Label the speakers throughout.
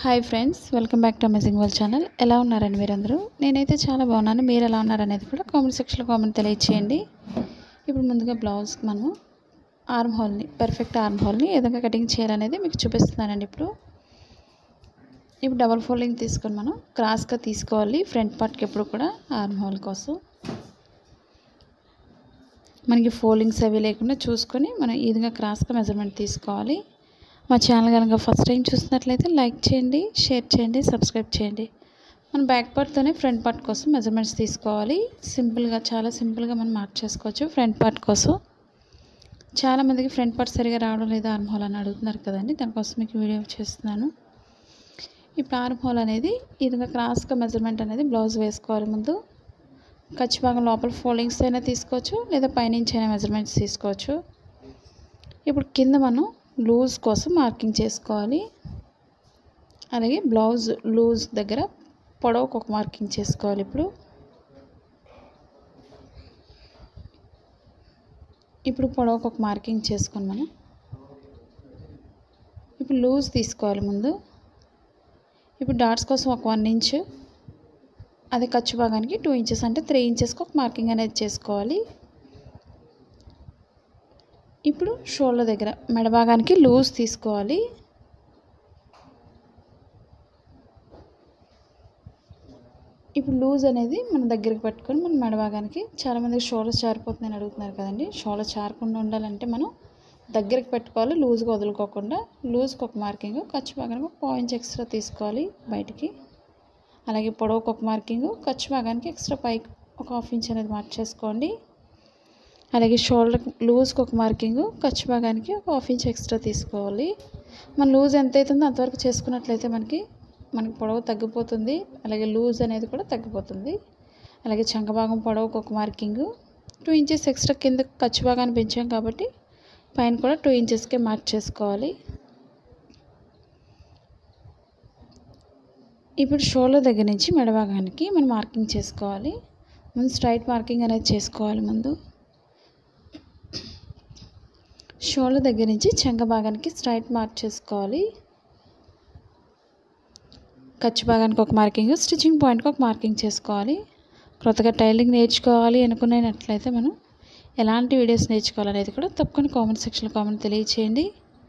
Speaker 1: hi friends welcome back to amazing world channel ఎలా ఉన్నారండి మీరందరూ నేనైతే చాలా బాగున్నాను మీరు ఎలా ఉన్నారనేది కూడా కామెంట్ సెక్షన్లో కామెంట్ తెలియచేయండి ఇప్పుడు ముందుగా బ్లౌజ్కి మనము ఆర్మ్ హోల్ని పర్ఫెక్ట్ ఆర్మ్ హోల్ని ఏ విధంగా కటింగ్ చేయాలనేది మీకు చూపిస్తున్నానండి ఇప్పుడు ఇప్పుడు డబల్ ఫోల్డింగ్ తీసుకొని మనం క్రాస్గా తీసుకోవాలి ఫ్రంట్ పార్ట్కి ఎప్పుడు కూడా ఆర్మ్ హోల్ కోసం మనకి ఫోల్డింగ్స్ అవి లేకుండా చూసుకొని మనం ఈ విధంగా క్రాస్గా మెజర్మెంట్ తీసుకోవాలి మా ఛానల్ కనుక ఫస్ట్ టైం చూసినట్లయితే లైక్ చేయండి షేర్ చేయండి సబ్స్క్రైబ్ చేయండి మనం బ్యాక్ పార్ట్తోనే ఫ్రంట్ పార్ట్ కోసం మెజర్మెంట్స్ తీసుకోవాలి సింపుల్గా చాలా సింపుల్గా మనం మార్క్ చేసుకోవచ్చు ఫ్రంట్ పార్ట్ కోసం చాలామందికి ఫ్రంట్ పార్ట్ సరిగా రావడం లేదా ఆర్మ్ హోల్ అని అడుగుతున్నారు కదండి దానికోసం మీకు వీడియో చేస్తున్నాను ఇప్పుడు ఆర్మ్ హోల్ అనేది ఈ విధంగా క్రాస్గా మెజర్మెంట్ అనేది బ్లౌజ్ వేసుకోవాలి ముందు ఖర్చు భాగం లోపల ఫోల్డింగ్స్ అయినా తీసుకోవచ్చు లేదా పైనుంచి అయినా మెజర్మెంట్స్ తీసుకోవచ్చు ఇప్పుడు కింద మనం లూజ్ కోసం మార్కింగ్ చేసుకోవాలి అలాగే బ్లౌజ్ లూజ్ దగ్గర పొడవుకు ఒక మార్కింగ్ చేసుకోవాలి ఇప్పుడు ఇప్పుడు పొడవుకు ఒక మార్కింగ్ చేసుకొని మనం ఇప్పుడు లూజ్ తీసుకోవాలి ముందు ఇప్పుడు డాట్స్ కోసం ఒక వన్ ఇంచ్ అదే ఖర్చు భాగానికి టూ ఇంచెస్ అంటే త్రీ ఇంచెస్కి ఒక మార్కింగ్ అనేది చేసుకోవాలి ఇప్పుడు షోల్డర్ దగ్గర మెడ భాగానికి లూజ్ తీసుకోవాలి ఇప్పుడు లూజ్ అనేది మన దగ్గరికి పెట్టుకొని మన మెడ భాగానికి చాలామంది షోల్డర్ చారిపోతుందని అడుగుతున్నారు కదండి షోల్డర్ చారకుండా ఉండాలంటే మనం దగ్గరికి పెట్టుకోవాలి లూజ్గా వదులుకోకుండా లూజ్కి ఒక మార్కింగ్ ఖర్చు భాగానికి ఒక పాయింట్స్ ఎక్స్ట్రా తీసుకోవాలి బయటికి అలాగే పొడవుకు ఒక మార్కింగ్ ఖర్చు భాగానికి ఎక్స్ట్రా పైకి ఒక హాఫ్ ఇంచ్ అనేది మార్క్ చేసుకోండి అలాగే షోల్డర్ లూజ్కి ఒక మార్కింగ్ ఖర్చు భాగానికి ఒక హాఫ్ ఇంచ్ ఎక్స్ట్రా తీసుకోవాలి మన లూజ్ ఎంత అవుతుందో అంతవరకు చేసుకున్నట్లయితే మనకి మనకి పొడవు తగ్గిపోతుంది అలాగే లూజ్ అనేది కూడా తగ్గిపోతుంది అలాగే చంక భాగం పొడవుకు ఒక మార్కింగ్ టూ ఇంచెస్ ఎక్స్ట్రా కింద ఖర్చు భాగాన్ని పెంచాం కాబట్టి పైన కూడా టూ ఇంచెస్కే మార్క్ చేసుకోవాలి ఇప్పుడు షోల్డర్ దగ్గర నుంచి మెడ భాగానికి మనం మార్కింగ్ చేసుకోవాలి ముందు స్ట్రైట్ మార్కింగ్ అనేది చేసుకోవాలి ముందు షోల్డర్ దగ్గర నుంచి చెంగ భాగానికి స్ట్రైట్ మార్క్ చేసుకోవాలి ఖర్చు భాగానికి ఒక మార్కింగ్ స్టిచ్చింగ్ పాయింట్కి ఒక మార్కింగ్ చేసుకోవాలి కొత్తగా టైలింగ్ నేర్చుకోవాలి అనుకునేటట్లయితే మనం ఎలాంటి వీడియోస్ నేర్చుకోవాలనేది కూడా తప్పకుండా కామెంట్ సెక్షన్లో కామెంట్ తెలియచేయండి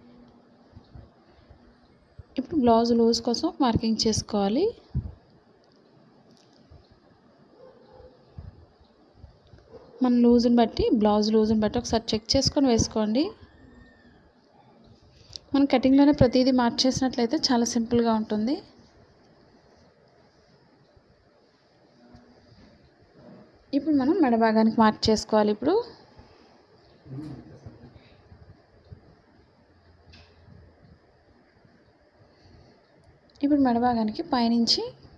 Speaker 1: ఇప్పుడు బ్లౌజ్ లూజ్ కోసం మార్కింగ్ చేసుకోవాలి మన లూజ్ని బట్టి బ్లౌజ్ లూజ్ని బట్టి ఒకసారి చెక్ చేసుకొని వేసుకోండి మనం కటింగ్లోనే ప్రతిదీ మార్చేసినట్లయితే చాలా సింపుల్గా ఉంటుంది ఇప్పుడు మనం మెడ భాగానికి మార్క్ చేసుకోవాలి ఇప్పుడు ఇప్పుడు మెడ భాగానికి పైనుంచి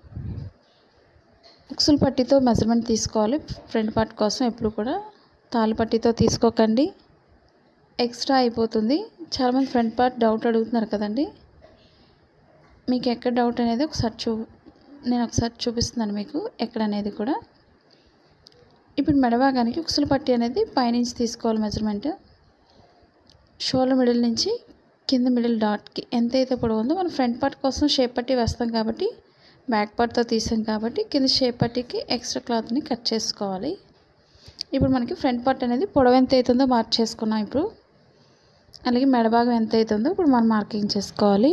Speaker 1: ఉక్సులు పట్టితో మెజర్మెంట్ తీసుకోవాలి ఫ్రంట్ పార్ట్ కోసం ఎప్పుడు కూడా తాళ్ళు పట్టితో తీసుకోకండి ఎక్స్ట్రా అయిపోతుంది చాలామంది ఫ్రంట్ పార్ట్ డౌట్ అడుగుతున్నారు కదండి మీకు ఎక్కడ డౌట్ అనేది ఒకసారి చూ నేను ఒకసారి చూపిస్తున్నాను మీకు ఎక్కడ అనేది కూడా ఇప్పుడు మెడభాగానికి ఉక్సులు పట్టి అనేది పైనుంచి తీసుకోవాలి మెజర్మెంట్ షోల్డర్ మిడిల్ నుంచి కింద మిడిల్ డాట్కి ఎంత అయితే పొడవు ఉందో మనం ఫ్రంట్ పార్ట్ కోసం షేప్ పట్టి వేస్తాం కాబట్టి బ్యాక్ పార్ట్తో తీసాం కాబట్టి కింద షేప్ పట్టికి ఎక్స్ట్రా క్లాత్ని కట్ చేసుకోవాలి ఇప్పుడు మనకి ఫ్రంట్ పార్ట్ అనేది పొడవు ఎంత అవుతుందో మార్క్ చేసుకున్నాం ఇప్పుడు అలాగే మెడభాగం ఎంత అవుతుందో ఇప్పుడు మనం మార్కింగ్ చేసుకోవాలి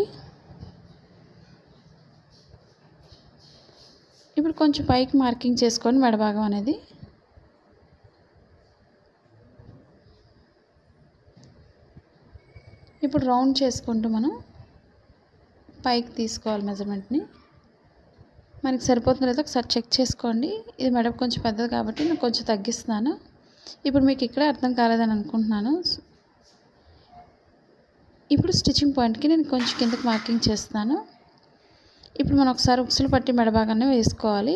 Speaker 1: ఇప్పుడు కొంచెం పైకి మార్కింగ్ చేసుకొని మెడభాగం అనేది ఇప్పుడు రౌండ్ చేసుకుంటూ మనం పైకి తీసుకోవాలి మెజర్మెంట్ని మనకి సరిపోతుంది లేదా ఒకసారి చెక్ చేసుకోండి ఇది మెడకు కొంచెం పెద్దది కాబట్టి నేను కొంచెం తగ్గిస్తున్నాను ఇప్పుడు మీకు ఇక్కడ అర్థం కాలేదని అనుకుంటున్నాను ఇప్పుడు స్టిచ్చింగ్ పాయింట్కి నేను కొంచెం కిందకి మార్కింగ్ చేస్తున్నాను ఇప్పుడు మనం ఒకసారి ఉక్సులు పట్టి మెడభాగాన్ని వేసుకోవాలి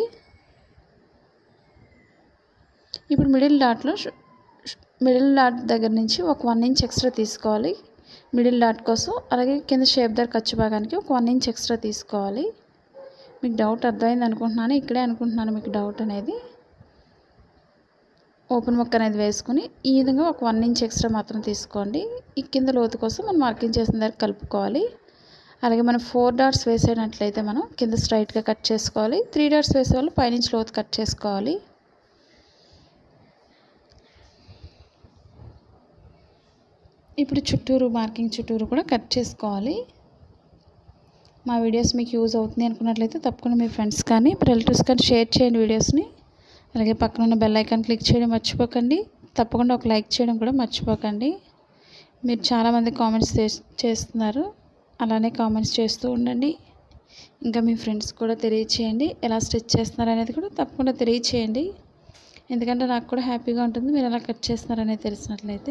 Speaker 1: ఇప్పుడు మిడిల్ డాట్లో మిడిల్ డాట్ దగ్గర నుంచి ఒక వన్ ఇంచ్ ఎక్స్ట్రా తీసుకోవాలి మిడిల్ డాట్ కోసం అలాగే కింద షేప్ దర్ ఖర్చు భాగానికి ఒక వన్ ఇంచ్ ఎక్స్ట్రా తీసుకోవాలి మీకు డౌట్ అర్థమైంది అనుకుంటున్నాను ఇక్కడే అనుకుంటున్నాను మీకు డౌట్ అనేది ఓపెన్ ముక్క అనేది వేసుకుని ఈ విధంగా ఒక వన్ ఇంచ్ ఎక్స్ట్రా మాత్రం తీసుకోండి ఈ కింద లోతు కోసం మనం మార్కింగ్ చేసిన దగ్గర కలుపుకోవాలి అలాగే మనం ఫోర్ డాట్స్ వేసేటట్లయితే మనం కింద స్ట్రైట్గా కట్ చేసుకోవాలి త్రీ డాట్స్ వేసే వాళ్ళు పైనుంచి లోతు కట్ చేసుకోవాలి ఇప్పుడు చుట్టూరు మార్కింగ్ చుట్టూరు కూడా కట్ చేసుకోవాలి మా వీడియోస్ మీకు యూజ్ అవుతుంది అనుకున్నట్లయితే తప్పకుండా మీ ఫ్రెండ్స్ కానీ రిలేటివ్స్ కానీ షేర్ చేయండి వీడియోస్ని అలాగే పక్కన ఉన్న బెల్ ఐకాన్ క్లిక్ చేయడం మర్చిపోకండి తప్పకుండా ఒక లైక్ చేయడం కూడా మర్చిపోకండి మీరు చాలామంది కామెంట్స్ చేస్తున్నారు అలానే కామెంట్స్ చేస్తూ ఉండండి ఇంకా మీ ఫ్రెండ్స్ కూడా తెలియచేయండి ఎలా స్టిచ్ చేస్తున్నారు అనేది కూడా తప్పకుండా తెలియచేయండి ఎందుకంటే నాకు కూడా హ్యాపీగా ఉంటుంది మీరు ఎలా కట్ చేస్తున్నారు అనేది తెలిసినట్లయితే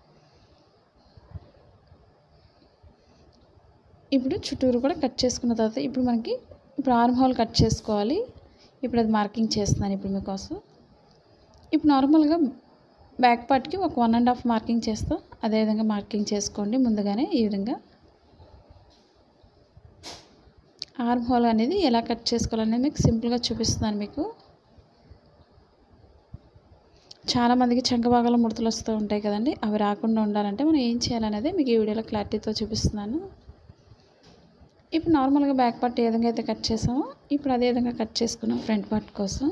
Speaker 1: ఇప్పుడు చుట్టూరు కూడా కట్ చేసుకున్న తర్వాత ఇప్పుడు మనకి ఇప్పుడు ఆర్మ్ హోల్ కట్ చేసుకోవాలి ఇప్పుడు అది మార్కింగ్ చేస్తున్నాను ఇప్పుడు మీకోసం ఇప్పుడు నార్మల్గా బ్యాక్ పార్ట్కి ఒక వన్ అండ్ హాఫ్ మార్కింగ్ చేస్తూ అదేవిధంగా మార్కింగ్ చేసుకోండి ముందుగానే ఈ విధంగా ఆర్మ్ హోల్ అనేది ఎలా కట్ చేసుకోవాలనేది మీకు సింపుల్గా చూపిస్తున్నాను మీకు చాలామందికి చంక భాగాలు ముడతలు వస్తూ ఉంటాయి కదండి అవి రాకుండా ఉండాలంటే మనం ఏం చేయాలనేది మీకు ఈ వీడియోలో క్లారిటీతో చూపిస్తున్నాను ఇప్పుడు నార్మల్గా బ్యాక్ పార్ట్ ఏ విధంగా అయితే కట్ చేసామో ఇప్పుడు అదే విధంగా కట్ చేసుకున్నాం ఫ్రంట్ పార్ట్ కోసం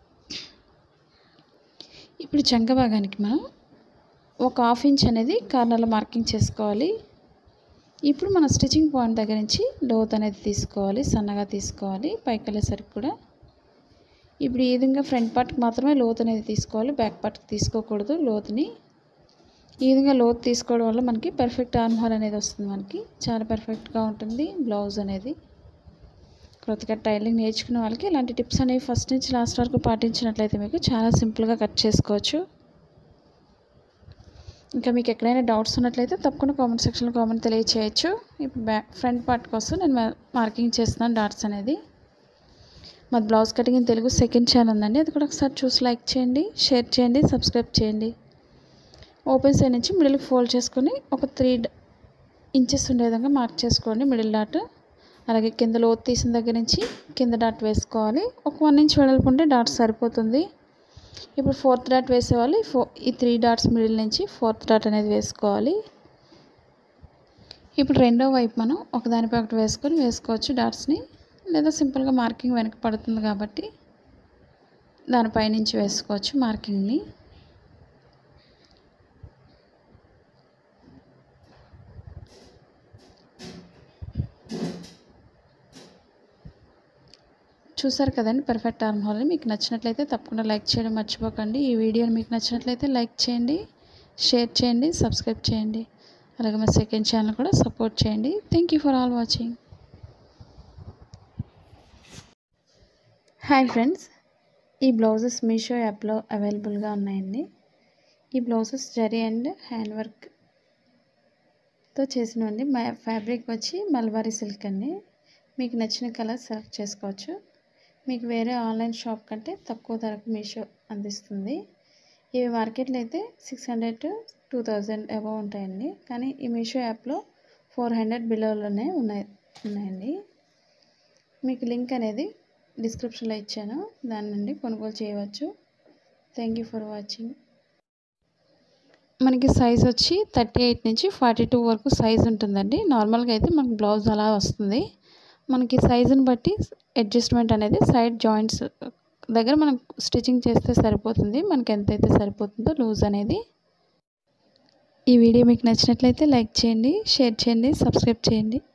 Speaker 1: ఇప్పుడు చంక భాగానికి మనం ఒక హాఫ్ ఇంచ్ అనేది కార్నర్లో మార్కింగ్ చేసుకోవాలి ఇప్పుడు మన స్టిచ్చింగ్ పాయింట్ దగ్గర నుంచి లోత్ అనేది తీసుకోవాలి సన్నగా తీసుకోవాలి పైకి వెళ్ళేసరికి కూడా ఇప్పుడు ఈ విధంగా ఫ్రంట్ పార్ట్కి మాత్రమే లోత్ అనేది తీసుకోవాలి బ్యాక్ పార్ట్కి తీసుకోకూడదు లోతుని ఈ విధంగా లోతు తీసుకోవడం వల్ల మనకి పర్ఫెక్ట్ ఆర్మ్ హోల్ అనేది వస్తుంది మనకి చాలా పర్ఫెక్ట్గా ఉంటుంది బ్లౌజ్ అనేది కొత్తగా టైలింగ్ నేర్చుకున్న వాళ్ళకి ఇలాంటి టిప్స్ అనేవి ఫస్ట్ నుంచి లాస్ట్ వరకు పాటించినట్లయితే మీకు చాలా సింపుల్గా కట్ చేసుకోవచ్చు ఇంకా మీకు ఎక్కడైనా డౌట్స్ ఉన్నట్లయితే తప్పకుండా కామెంట్ సెక్షన్లో కామెంట్ తెలియచేయచ్చు ఇప్పుడు బ్యాక్ ఫ్రంట్ పార్ట్ కోసం నేను మార్కింగ్ చేస్తున్నాను డాట్స్ అనేది మాది blouse cutting in Telugu second channel ఉందండి అది కూడా ఒకసారి చూసి లైక్ చేయండి షేర్ చేయండి సబ్స్క్రైబ్ చేయండి ఓపెన్ సైడ్ నుంచి మిడిల్కి ఫోల్డ్ చేసుకొని ఒక త్రీ ఇంచెస్ ఉండే విధంగా మార్క్ చేసుకోండి మిడిల్ డాట్ అలాగే కింద లోతు తీసిన దగ్గర నుంచి కింద డాట్ వేసుకోవాలి ఒక వన్ ఇంచ్ వెడల్పు ఉంటే డాట్ సరిపోతుంది ఇప్పుడు ఫోర్త్ డాట్ వేసేవాళ్ళు ఫో ఈ త్రీ డాట్స్ మిడిల్ నుంచి ఫోర్త్ డాట్ అనేది వేసుకోవాలి ఇప్పుడు రెండో వైపు మనం ఒకదానిపై ఒకటి వేసుకొని వేసుకోవచ్చు డాట్స్ని లేదా సింపుల్గా మార్కింగ్ వెనక పడుతుంది కాబట్టి దానిపై నుంచి వేసుకోవచ్చు మార్కింగ్ని చూసారు కదండి పర్ఫెక్ట్ ఆర్మ్ హోల్ని మీకు నచ్చినట్లయితే తప్పకుండా లైక్ చేయడం మర్చిపోకండి ఈ వీడియోని మీకు నచ్చినట్లయితే లైక్ చేయండి షేర్ చేయండి సబ్స్క్రైబ్ చేయండి అలాగే మా సెకండ్ ఛానల్ కూడా సపోర్ట్ చేయండి thank you for all watching hi friends ఈ బ్లౌజెస్ మీషో యాప్లో అవైలబుల్గా ఉన్నాయండి ఈ బ్లౌజెస్ జరీ అండ్ హ్యాండ్ వర్క్తో చేసినవండి మా ఫ్యాబ్రిక్ వచ్చి మల్బారీ సిల్క్ అండి మీకు నచ్చిన కలర్ సెలెక్ట్ చేసుకోవచ్చు మీకు వేరే ఆన్లైన్ షాప్ కంటే తక్కువ ధరకు మీషో అందిస్తుంది ఇవి మార్కెట్లో అయితే six hundred to two thousand above ఉంటాయండి కానీ ఈ మీషో యాప్లో ఫోర్ హండ్రెడ్ బిలోలోనే ఉన్నాయి ఉన్నాయండి మీకు లింక్ అనేది డిస్క్రిప్షన్లో ఇచ్చాను దాని నుండి కొనుగోలు చేయవచ్చు థ్యాంక్ యూ ఫర్ వాచింగ్ మనకి సైజ్ వచ్చి థర్టీ ఎయిట్ నుంచి ఫార్టీ టూ వరకు సైజ్ ఉంటుందండి నార్మల్గా అయితే మనకి బ్లౌజ్ అలా వస్తుంది మనకి సైజుని బట్టి అడ్జస్ట్మెంట్ అనేది సైడ్ జాయింట్స్ దగ్గర మనం స్టిచ్చింగ్ చేస్తే సరిపోతుంది మనకి ఎంతైతే సరిపోతుందో లూజ్ అనేది ఈ వీడియో మీకు నచ్చినట్లయితే లైక్ చేయండి షేర్ చేయండి సబ్స్క్రైబ్ చేయండి